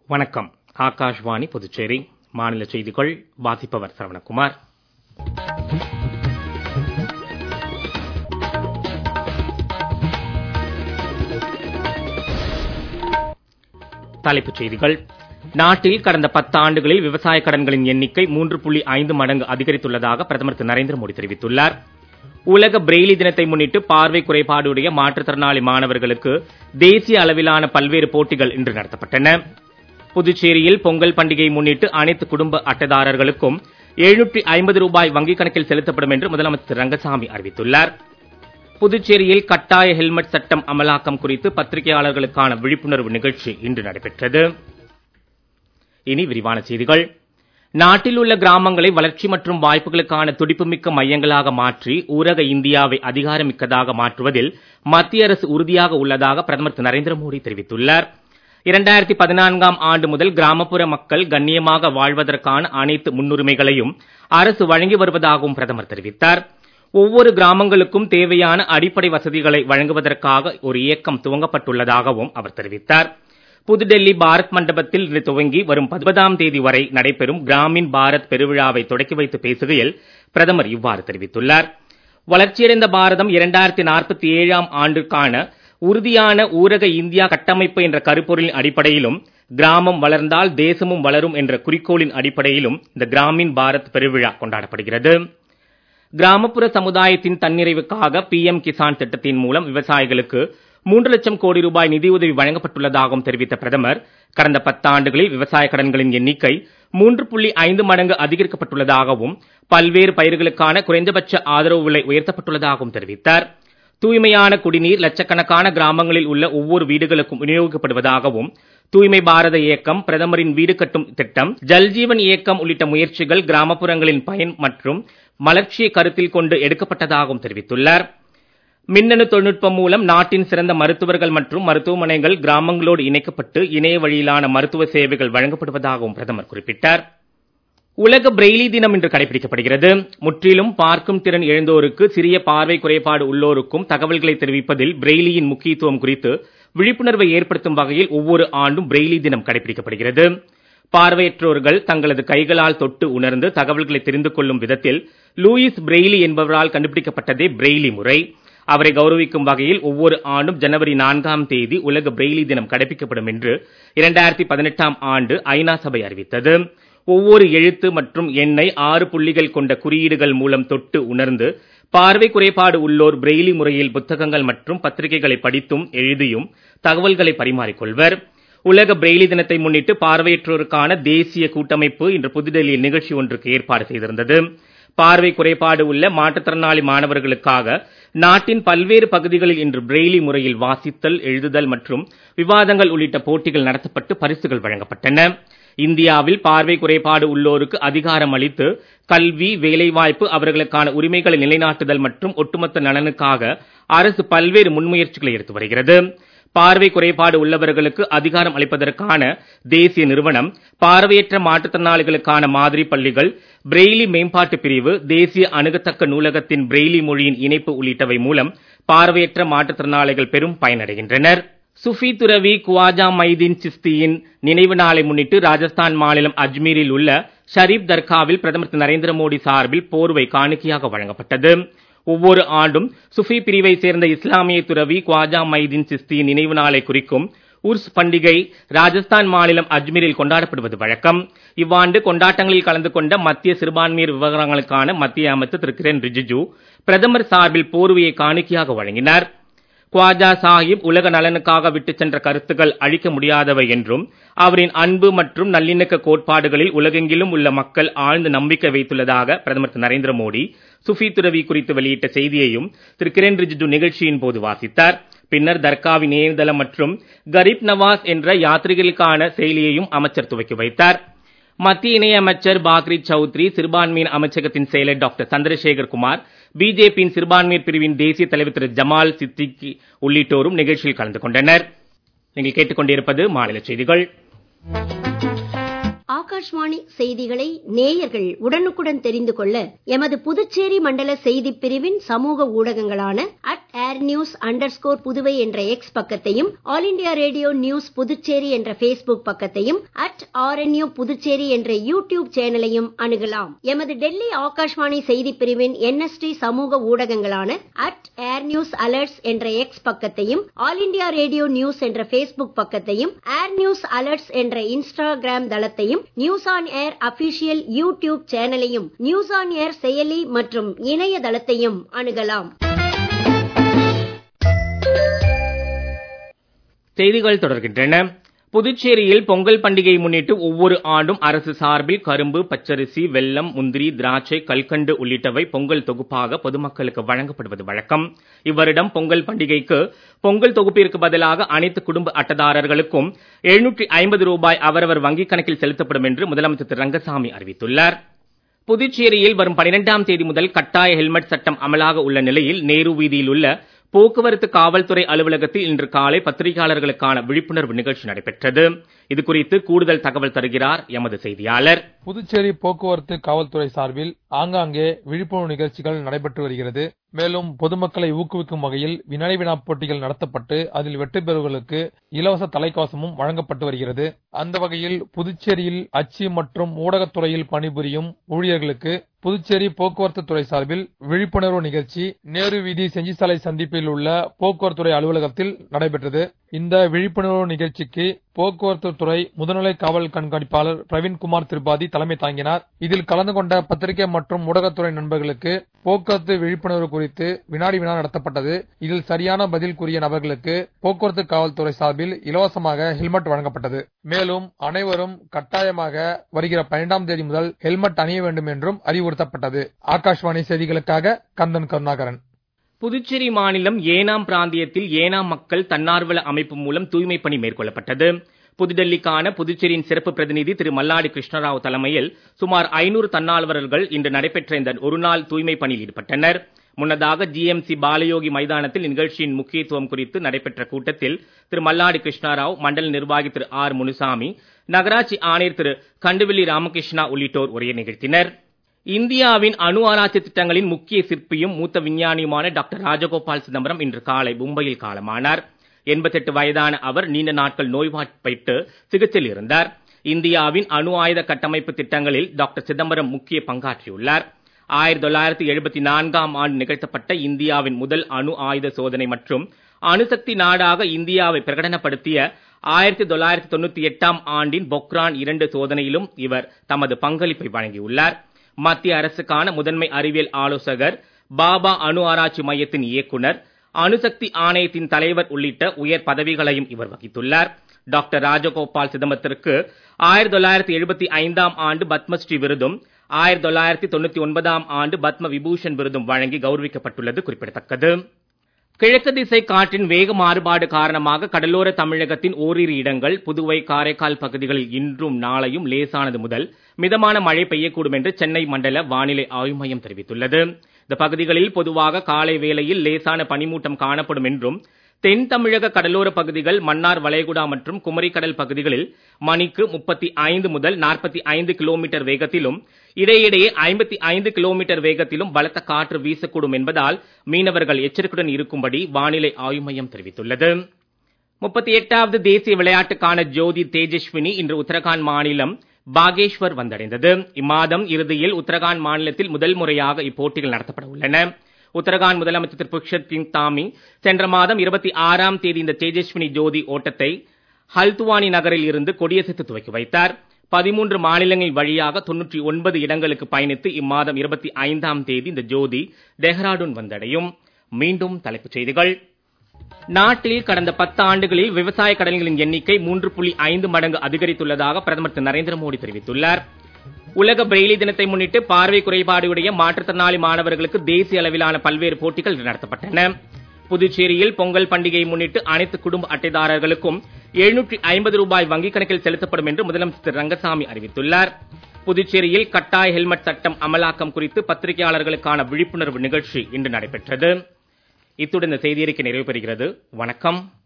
வணக்கம் ஆகாஷ்வாணி புதுச்சேரி மாநில செய்திகள் வாசிப்பவர் சரவணகுமார் தலைப்புச் செய்திகள் நாட்டில் கடந்த பத்தாண்டுகளில் விவசாய கடன்களின் எண்ணிக்கை மூன்று புள்ளி ஐந்து மடங்கு அதிகரித்துள்ளதாக பிரதமர் திரு நரேந்திர மோடி தெரிவித்துள்ளார் உலக பிரெய்லி தினத்தை முன்னிட்டு பார்வை குறைபாடுடைய மாற்றுத்திறனாளி மாணவர்களுக்கு தேசிய அளவிலான பல்வேறு போட்டிகள் இன்று நடத்தப்பட்டன புதுச்சேரியில் பொங்கல் பண்டிகையை முன்னிட்டு அனைத்து குடும்ப அட்டைதாரர்களுக்கும் எழுநூற்றி ஐம்பது ரூபாய் வங்கிக் கணக்கில் செலுத்தப்படும் என்று முதலமைச்சர் திரு ரங்கசாமி அறிவித்துள்ளார் புதுச்சேரியில் கட்டாய ஹெல்மெட் சட்டம் அமலாக்கம் குறித்து பத்திரிகையாளர்களுக்கான விழிப்புணர்வு நிகழ்ச்சி இன்று நடைபெற்றது இனி விரிவான செய்திகள் நாட்டில் உள்ள கிராமங்களை வளர்ச்சி மற்றும் வாய்ப்புகளுக்கான துடிப்புமிக்க மையங்களாக மாற்றி ஊரக இந்தியாவை அதிகாரமிக்கதாக மாற்றுவதில் மத்திய அரசு உறுதியாக உள்ளதாக பிரதமர் திரு நரேந்திர மோடி தெரிவித்துள்ளார் இரண்டாயிரத்தி பதினான்காம் ஆண்டு முதல் கிராமப்புற மக்கள் கண்ணியமாக வாழ்வதற்கான அனைத்து முன்னுரிமைகளையும் அரசு வழங்கி வருவதாகவும் பிரதமர் தெரிவித்தார் ஒவ்வொரு கிராமங்களுக்கும் தேவையான அடிப்படை வசதிகளை வழங்குவதற்காக ஒரு இயக்கம் துவங்கப்பட்டுள்ளதாகவும் அவர் தெரிவித்தார் புதுடெல்லி பாரத் மண்டபத்தில் இன்று துவங்கி வரும் பதினொன்பதாம் தேதி வரை நடைபெறும் கிராமின் பாரத் பெருவிழாவை தொடக்கி வைத்து பேசுகையில் பிரதமர் இவ்வாறு தெரிவித்துள்ளார் வளர்ச்சியடைந்த பாரதம் இரண்டாயிரத்தி நாற்பத்தி ஏழாம் ஆண்டுக்கான உறுதியான ஊரக இந்தியா கட்டமைப்பு என்ற கருப்பொருளின் அடிப்படையிலும் கிராமம் வளர்ந்தால் தேசமும் வளரும் என்ற குறிக்கோளின் அடிப்படையிலும் இந்த கிராமின் பாரத் பெருவிழா கொண்டாடப்படுகிறது கிராமப்புற சமுதாயத்தின் தன்னிறைவுக்காக பிஎம் கிசான் திட்டத்தின் மூலம் விவசாயிகளுக்கு மூன்று லட்சம் கோடி ரூபாய் நிதியுதவி வழங்கப்பட்டுள்ளதாகவும் தெரிவித்த பிரதமர் கடந்த பத்தாண்டுகளில் விவசாய கடன்களின் எண்ணிக்கை மூன்று புள்ளி ஐந்து மடங்கு அதிகரிக்கப்பட்டுள்ளதாகவும் பல்வேறு பயிர்களுக்கான குறைந்தபட்ச ஆதரவு விலை உயர்த்தப்பட்டுள்ளதாகவும் தெரிவித்தார் தூய்மையான குடிநீர் லட்சக்கணக்கான கிராமங்களில் உள்ள ஒவ்வொரு வீடுகளுக்கும் விநியோகிக்கப்படுவதாகவும் தூய்மை பாரத இயக்கம் பிரதமரின் வீடு கட்டும் திட்டம் ஜல்ஜீவன் இயக்கம் உள்ளிட்ட முயற்சிகள் கிராமப்புறங்களின் பயன் மற்றும் வளர்ச்சியை கருத்தில் கொண்டு எடுக்கப்பட்டதாகவும் தெரிவித்துள்ளார் மின்னணு தொழில்நுட்பம் மூலம் நாட்டின் சிறந்த மருத்துவர்கள் மற்றும் மருத்துவமனைகள் கிராமங்களோடு இணைக்கப்பட்டு இணைய வழியிலான மருத்துவ சேவைகள் வழங்கப்படுவதாகவும் பிரதமர் குறிப்பிட்டார் உலக பிரெய்லி தினம் இன்று கடைபிடிக்கப்படுகிறது முற்றிலும் பார்க்கும் திறன் இழந்தோருக்கு சிறிய பார்வை குறைபாடு உள்ளோருக்கும் தகவல்களை தெரிவிப்பதில் பிரெய்லியின் முக்கியத்துவம் குறித்து விழிப்புணர்வை ஏற்படுத்தும் வகையில் ஒவ்வொரு ஆண்டும் பிரெய்லி தினம் கடைபிடிக்கப்படுகிறது பார்வையற்றோர்கள் தங்களது கைகளால் தொட்டு உணர்ந்து தகவல்களை தெரிந்து கொள்ளும் விதத்தில் லூயிஸ் பிரெய்லி என்பவரால் கண்டுபிடிக்கப்பட்டதே பிரெய்லி முறை அவரை கௌரவிக்கும் வகையில் ஒவ்வொரு ஆண்டும் ஜனவரி நான்காம் தேதி உலக பிரெய்லி தினம் கடைபிடிக்கப்படும் என்று இரண்டாயிரத்தி பதினெட்டாம் ஆண்டு ஐநா சபை அறிவித்தது ஒவ்வொரு எழுத்து மற்றும் எண்ணை ஆறு புள்ளிகள் கொண்ட குறியீடுகள் மூலம் தொட்டு உணர்ந்து பார்வை குறைபாடு உள்ளோர் பிரெய்லி முறையில் புத்தகங்கள் மற்றும் பத்திரிகைகளை படித்தும் எழுதியும் தகவல்களை பரிமாறிக்கொள்வர் உலக பிரெய்லி தினத்தை முன்னிட்டு பார்வையற்றோருக்கான தேசிய கூட்டமைப்பு இன்று புதுடெல்லியில் நிகழ்ச்சி ஒன்றுக்கு ஏற்பாடு செய்திருந்தது பார்வை குறைபாடு உள்ள மாற்றுத்திறனாளி மாணவர்களுக்காக நாட்டின் பல்வேறு பகுதிகளில் இன்று பிரெய்லி முறையில் வாசித்தல் எழுதுதல் மற்றும் விவாதங்கள் உள்ளிட்ட போட்டிகள் நடத்தப்பட்டு பரிசுகள் வழங்கப்பட்டன இந்தியாவில் பார்வை குறைபாடு உள்ளோருக்கு அதிகாரம் அளித்து கல்வி வேலைவாய்ப்பு அவர்களுக்கான உரிமைகளை நிலைநாட்டுதல் மற்றும் ஒட்டுமொத்த நலனுக்காக அரசு பல்வேறு முன்முயற்சிகளை எடுத்து வருகிறது பார்வை குறைபாடு உள்ளவர்களுக்கு அதிகாரம் அளிப்பதற்கான தேசிய நிறுவனம் பார்வையற்ற மாற்றுத்திறனாளிகளுக்கான மாதிரி பள்ளிகள் பிரெய்லி மேம்பாட்டு பிரிவு தேசிய அணுகத்தக்க நூலகத்தின் பிரெய்லி மொழியின் இணைப்பு உள்ளிட்டவை மூலம் பார்வையற்ற மாற்றுத்திறனாளிகள் பெரும் பயனடைகின்றனர் சுஃபி துறவி குவாஜா மைதீன் சிஸ்தியின் நினைவு நாளை முன்னிட்டு ராஜஸ்தான் மாநிலம் அஜ்மீரில் உள்ள ஷரீப் தர்காவில் பிரதமர் திரு நரேந்திர மோடி சார்பில் போர்வை காணிக்கையாக வழங்கப்பட்டது ஒவ்வொரு ஆண்டும் சுஃபி பிரிவை சேர்ந்த இஸ்லாமிய துறவி குவாஜா மைதீன் சிஸ்தியின் நினைவு நாளை குறிக்கும் உர்ஸ் பண்டிகை ராஜஸ்தான் மாநிலம் அஜ்மீரில் கொண்டாடப்படுவது வழக்கம் இவ்வாண்டு கொண்டாட்டங்களில் கலந்து கொண்ட மத்திய சிறுபான்மையர் விவகாரங்களுக்கான மத்திய அமைச்சர் திரு கிரண் ரிஜிஜு பிரதமர் சார்பில் போர்வையை காணிக்கையாக வழங்கினார் குவாஜா சாஹிப் உலக நலனுக்காக விட்டுச் சென்ற கருத்துக்கள் அழிக்க முடியாதவை என்றும் அவரின் அன்பு மற்றும் நல்லிணக்க கோட்பாடுகளில் உலகெங்கிலும் உள்ள மக்கள் ஆழ்ந்த நம்பிக்கை வைத்துள்ளதாக பிரதமர் திரு நரேந்திர மோடி சுஃபி துறவி குறித்து வெளியிட்ட செய்தியையும் திரு கிரண் ரிஜிஜு நிகழ்ச்சியின் போது வாசித்தார் பின்னர் தர்காவின் இணையதளம் மற்றும் கரீப் நவாஸ் என்ற யாத்ரிகளுக்கான செயலியையும் அமைச்சர் துவக்கி வைத்தார் மத்திய இணையமைச்சர் பாக்ரி சௌத்ரி சிறுபான்மையின் அமைச்சகத்தின் செயலர் டாக்டர் சந்திரசேகர் குமார் பிஜேபியின் சிறுபான்மையர் பிரிவின் தேசிய தலைவர் திரு ஜமால் சித்திகி உள்ளிட்டோரும் நிகழ்ச்சியில் கலந்து கொண்டனர் நீங்கள் கேட்டுக்கொண்டிருப்பது மாநில செய்திகள் ஆகாஷ்வாணி செய்திகளை நேயர்கள் உடனுக்குடன் தெரிந்து கொள்ள எமது புதுச்சேரி மண்டல செய்திப் பிரிவின் சமூக ஊடகங்களான at air news under Puduvai என்ற எக்ஸ் பக்கத்தையும் all India radio news Puducherry என்ற ஃபேஸ்புக் பக்கத்தையும் அட் ஆர்என்யூ புதுச்சேரி என்ற யூடியூப் சேனலையும் அணுகலாம் எமது டெல்லி ஆகாஷ்வாணி செய்திப் பிரிவின் என்எஸ்டி சமூக ஊடகங்களான அட் ஏர் நியூஸ் அலர்ட்ஸ் என்ற எக்ஸ் பக்கத்தையும் ஆல் இண்டியா ரேடியோ நியூஸ் என்ற ஃபேஸ்புக் பக்கத்தையும் ஏர் நியூஸ் அலர்ட்ஸ் என்ற இன்ஸ்டாகிராம் தளத்தையும் news on air official YouTube சேனலையும் நியூஸ் ஆன் ஏர் செயலி மற்றும் இணையதளத்தையும் அணுகலாம் செய்திகள் தொடர்கின்றன புதுச்சேரியில் பொங்கல் பண்டிகையை முன்னிட்டு ஒவ்வொரு ஆண்டும் அரசு சார்பில் கரும்பு பச்சரிசி வெல்லம் முந்திரி திராட்சை கல்கண்டு உள்ளிட்டவை பொங்கல் தொகுப்பாக பொதுமக்களுக்கு வழங்கப்படுவது வழக்கம் இவ்வருடம் பொங்கல் பண்டிகைக்கு பொங்கல் தொகுப்பிற்கு பதிலாக அனைத்து குடும்ப அட்டைதாரர்களுக்கும் எழுநூற்றி ஐம்பது ரூபாய் அவரவர் வங்கிக் கணக்கில் செலுத்தப்படும் என்று முதலமைச்சர் திரு ரங்கசாமி அறிவித்துள்ளார் புதுச்சேரியில் வரும் பனிரெண்டாம் தேதி முதல் கட்டாய ஹெல்மெட் சட்டம் அமலாக உள்ள நிலையில் நேரு வீதியில் உள்ள போக்குவரத்து காவல்துறை அலுவலகத்தில் இன்று காலை பத்திரிகையாளர்களுக்கான விழிப்புணர்வு நிகழ்ச்சி நடைபெற்றது இது குறித்து கூடுதல் தகவல் தருகிறார் எமது செய்தியாளர் புதுச்சேரி போக்குவரத்து காவல்துறை சார்பில் ஆங்காங்கே விழிப்புணர்வு நிகழ்ச்சிகள் நடைபெற்று வருகிறது மேலும் பொதுமக்களை ஊக்குவிக்கும் வகையில் வினாடி வினா போட்டிகள் நடத்தப்பட்டு அதில் வெற்றி பெறுவர்களுக்கு இலவச தலைக்கவசமும் வழங்கப்பட்டு வருகிறது அந்த வகையில் புதுச்சேரியில் அச்சு மற்றும் ஊடகத்துறையில் பணிபுரியும் ஊழியர்களுக்கு புதுச்சேரி போக்குவரத்து துறை சார்பில் விழிப்புணர்வு நிகழ்ச்சி நேரு வீதி செஞ்சிசாலை சந்திப்பில் உள்ள போக்குவரத்துறை அலுவலகத்தில் நடைபெற்றது இந்த விழிப்புணர்வு நிகழ்ச்சிக்கு போக்குவரத்து துறை முதுநிலை காவல் கண்காணிப்பாளர் பிரவீன்குமார் திரிபாதி தலைமை தாங்கினார் இதில் கலந்து கொண்ட பத்திரிகை மற்றும் ஊடகத்துறை நண்பர்களுக்கு போக்குவரத்து விழிப்புணர்வு குறித்து வினாடி வினா நடத்தப்பட்டது இதில் சரியான பதில் கூறிய நபர்களுக்கு போக்குவரத்து காவல்துறை சார்பில் இலவசமாக ஹெல்மெட் வழங்கப்பட்டது மேலும் அனைவரும் கட்டாயமாக வருகிற பன்னெண்டாம் தேதி முதல் ஹெல்மெட் அணிய வேண்டும் என்றும் அறிவுறுத்தப்பட்டது ஆகாஷ்வாணி செய்திகளுக்காக கந்தன் கருணாகரன் புதுச்சேரி மாநிலம் ஏனாம் பிராந்தியத்தில் ஏனாம் மக்கள் தன்னார்வல அமைப்பு மூலம் தூய்மை பணி மேற்கொள்ளப்பட்டது புதுடெல்லிக்கான புதுச்சேரியின் சிறப்பு பிரதிநிதி திரு மல்லாடி கிருஷ்ணராவ் தலைமையில் சுமார் ஐநூறு தன்னார்வலர்கள் இன்று நடைபெற்ற இந்த ஒருநாள் தூய்மை பணியில் ஈடுபட்டனர் முன்னதாக ஜிஎம்சி பாலயோகி மைதானத்தில் நிகழ்ச்சியின் முக்கியத்துவம் குறித்து நடைபெற்ற கூட்டத்தில் திரு மல்லாடி கிருஷ்ணராவ் மண்டல நிர்வாகி திரு ஆர் முனுசாமி நகராட்சி ஆணையர் திரு கண்டுவெள்ளி ராமகிருஷ்ணா உள்ளிட்டோர் உரையை நிகழ்த்தினர் இந்தியாவின் அணு ஆராய்ச்சி திட்டங்களின் முக்கிய சிற்பியும் மூத்த விஞ்ஞானியுமான டாக்டர் ராஜகோபால் சிதம்பரம் இன்று காலை மும்பையில் காலமானார் 88 வயதான அவர் நீண்ட நாட்கள் நோய்வாய்ப்பட்டு சிகிச்சையில் இருந்தார் இந்தியாவின் அணு ஆயுத கட்டமைப்பு திட்டங்களில் டாக்டர் சிதம்பரம் முக்கிய பங்காற்றியுள்ளார் 1974ஆம் ஆண்டு நிகழ்த்தப்பட்ட இந்தியாவின் முதல் அணு ஆயுத சோதனை மற்றும் அணுசக்தி நாடாக இந்தியாவை பிரகடனப்படுத்திய 1998ஆம் ஆண்டின் பொக்ரான் இரண்டு சோதனையிலும் இவர் தமது பங்களிப்பை வழங்கியுள்ளார் மத்திய அரசுக்கான முதன்மை அறிவியல் ஆலோசகர் பாபா அணு ஆராய்ச்சி மையத்தின் இயக்குனர் அணுசக்தி ஆணையத்தின் தலைவர் உள்ளிட்ட உயர் பதவிகளையும் இவர் வகித்துள்ளார் டாக்டர் ராஜகோபால் சிதம்பரத்திற்கு 1975ஆம் ஆண்டு பத்மஸ்ரீ விருதும் 1999ஆம் ஆண்டு பத்ம விபூஷன் விருதும் வழங்கி கௌரவிக்கப்பட்டுள்ளது குறிப்பிடத்தக்கது கிழக்கு திசை காற்றின் வேக மாறுபாடு காரணமாக கடலோர தமிழகத்தின் ஓரிரு இடங்கள் புதுவை காரைக்கால் பகுதிகளில் இன்றும் நாளையும் லேசானது முதல் மிதமான மழை பெய்யக்கூடும் என்று சென்னை மண்டல வானிலை ஆய்வு மையம் தெரிவித்துள்ளது இந்த பகுதிகளில் பொதுவாக காலை வேளையில் லேசான பனிமூட்டம் காணப்படும் என்றும் தென் தமிழக கடலோர பகுதிகள் மன்னார் வளைகுடா மற்றும் குமரிக்கடல் பகுதிகளில் மணிக்கு 35 முதல் 45 கிலோமீட்டர் வேகத்திலும் இடையிடையே 55 கிலோமீட்டர் வேகத்திலும் பலத்த காற்று வீசக்கூடும் என்பதால் மீனவர்கள் எச்சரிக்கையுடன் இருக்கும்படி வானிலை ஆய்வு மையம் தெரிவித்துள்ளது 38வது தேசிய விளையாட்டுக்கான ஜோதி தேஜஸ்வினி இன்று உத்தரகாண்ட் மாநிலம் பாகேஷ்வர் வந்தடைந்தது இம்மாதம் இறுதியில் உத்தரகாண்ட் மாநிலத்தில் முதல் முறையாக இப்போட்டிகள் நடத்தப்பட உள்ளன உத்தரகாண்ட் முதலமைச்சர் திரு புஷ்கர் சிங் தாமி சென்ற மாதம் 26ஆம் தேதி இந்த தேஜஸ்வினி ஜோதி ஓட்டத்தை ஹல்துவானி நகரில் இருந்து கொடியசைத்து துவக்கி வைத்தார் 13 மாநிலங்கள் வழியாக 99 இடங்களுக்கு பயணித்து இம்மாதம் 25ஆம் தேதி இந்த ஜோதி டெஹ்ராடூன் வந்தடையும் மீண்டும் தலைப்புச் செய்திகள் நாட்டில் கடந்த பத்து ஆண்டுகளில் விவசாய கடன்களின் எண்ணிக்கை மூன்று புள்ளி ஐந்து மடங்கு அதிகரித்துள்ளதாக பிரதமர் திரு நரேந்திர மோடி தெரிவித்துள்ளார் உலக பிரெய்லி தினத்தை முன்னிட்டு பார்வை குறைபாடுடைய மாற்றுத்திறனாளி மாணவர்களுக்கு தேசிய அளவிலான பல்வேறு போட்டிகள் நடத்தப்பட்டன புதுச்சேரியில் பொங்கல் பண்டிகையை முன்னிட்டு அனைத்து குடும்ப அட்டைதாரர்களுக்கும் எழுநூற்றி ஐம்பது ரூபாய் வங்கிக் கணக்கில் செலுத்தப்படும் என்று முதலமைச்சர் திரு ரங்கசாமி அறிவித்துள்ளார் புதுச்சேரியில் கட்டாய ஹெல்மெட் சட்டம் அமலாக்கம் குறித்து பத்திரிகையாளர்களுக்கான விழிப்புணர்வு நிகழ்ச்சி இன்று நடைபெற்றது இத்துடன் இந்த செய்தியறிக்கை நிறைவு பெறுகிறது வணக்கம்